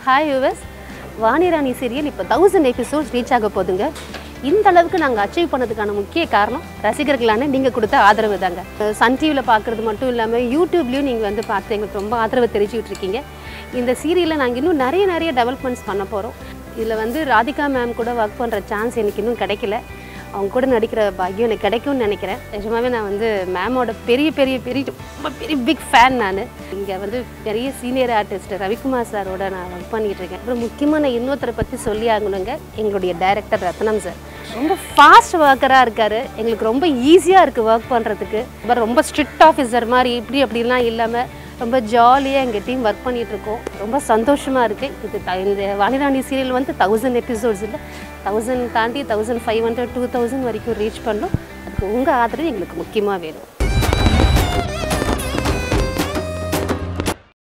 hi viewers Vani Rani serial இப்போ thousand episodes reach ஆக போகுதுங்க இந்த அளவுக்கு நாங்கள் அச்சீவ் பண்ணதுக்கான முக்கிய காரணம் ரசிகர்களான நீங்கள் கொடுத்த ஆதரவு தாங்க சன் டிவியில் பார்க்குறது மட்டும் இல்லாமல் யூடியூப்லேயும் நீங்கள் வந்து பார்த்து எங்களுக்கு ரொம்ப ஆதரவு தெரிவிச்சுட்டு இருக்கீங்க இந்த சீரியலில் நாங்கள் இன்னும் நிறைய நிறைய டெவலப்மெண்ட்ஸ் பண்ண போகிறோம் இதில் வந்து ராதிகா மேம் கூட ஒர்க் பண்ணுற சான்ஸ் எனக்கு இன்னும் கிடைக்கல அவங்க கூட நடிக்கிற பாக்கியம் எனக்கு கிடைக்கும்னு நினைக்கிறேன் நிஜமாவே நான் வந்து மேமோட பெரிய பெரிய பெரிய ரொம்ப பெரிய பிக் ஃபேன் நான் இங்கே வந்து பெரிய சீனியர் ஆர்டிஸ்ட் ரவிக்குமார் சாரோட நான் ஒர்க் பண்ணிட்டு இருக்கேன் அப்புறம் முக்கியமாக நான் இன்னொருத்தரை பற்றி சொல்லி ஆகணுங்க எங்களுடைய டைரக்டர் ரத்னம் சார் ரொம்ப ஃபாஸ்ட் ஒர்க்கராக இருக்கார் எங்களுக்கு ரொம்ப ஈஸியாக இருக்குது ஒர்க் பண்ணுறதுக்கு அப்புறம் ரொம்ப ஸ்ட்ரிக்ட் ஆஃபீஸர் மாதிரி இப்படி அப்படிலாம் இல்லாமல் ரொம்ப ஜாலியாக எங்கள் டீம் ஒர்க் பண்ணிட்டு இருக்கோம் ரொம்ப சந்தோஷமாக இருக்குது இது த- இந்த வாணிராணி சீரியல் வந்து தௌசண்ட் எபிசோட்ஸ் இல்லை தௌசண்ட் தாண்டி thousand five hundred two thousand வரைக்கும் ரீச் பண்ணோம் அதுக்கு உங்கள் ஆதரவு எங்களுக்கு முக்கியமாக வேணும்